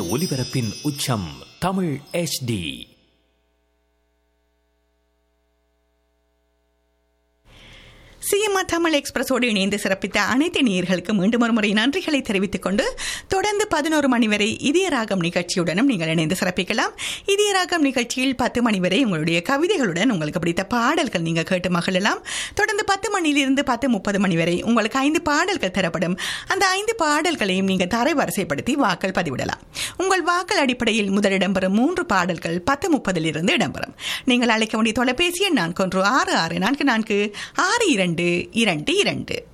ஒலிபரப்பின் உச்சம் Tamil HD CMR Tamil எக்ஸ்பிரஸோடு இணைந்து சிறப்பித்த அனைத்து நேயர்களுக்கு மீண்டும் ஒரு முறை நன்றிகளை தெரிவித்துக் கொண்டு தொடர்ந்து பதினோரு மணி வரை இதய ராகம் நிகழ்ச்சியுடனும் நீங்கள் இணைந்து சிறப்பிக்கலாம் இதய ராகம் நிகழ்ச்சியில் பத்து மணி வரை உங்களுடைய கவிதைகளுடன் உங்களுக்கு பிடித்த பாடல்கள் நீங்கள் கேட்டு மகிழலாம் தொடர்ந்து பத்து மணியிலிருந்து பத்து முப்பது மணி வரை உங்களுக்கு ஐந்து பாடல்கள் தரப்படும் அந்த ஐந்து பாடல்களையும் நீங்கள் தரை வரிசைப்படுத்தி வாக்கள் பதிவிடலாம் உங்கள் வாக்கள் அடிப்படையில் முதல் இடம்பெறும் மூன்று பாடல்கள் பத்து முப்பதிலிருந்து இடம்பெறும் நீங்கள் அழைக்க வேண்டிய தொலைபேசி எண் நான்கு ஒன்று ஆறு ஆறு நான்கு நான்கு ஆறு இரண்டு இரண்டு இரண்டு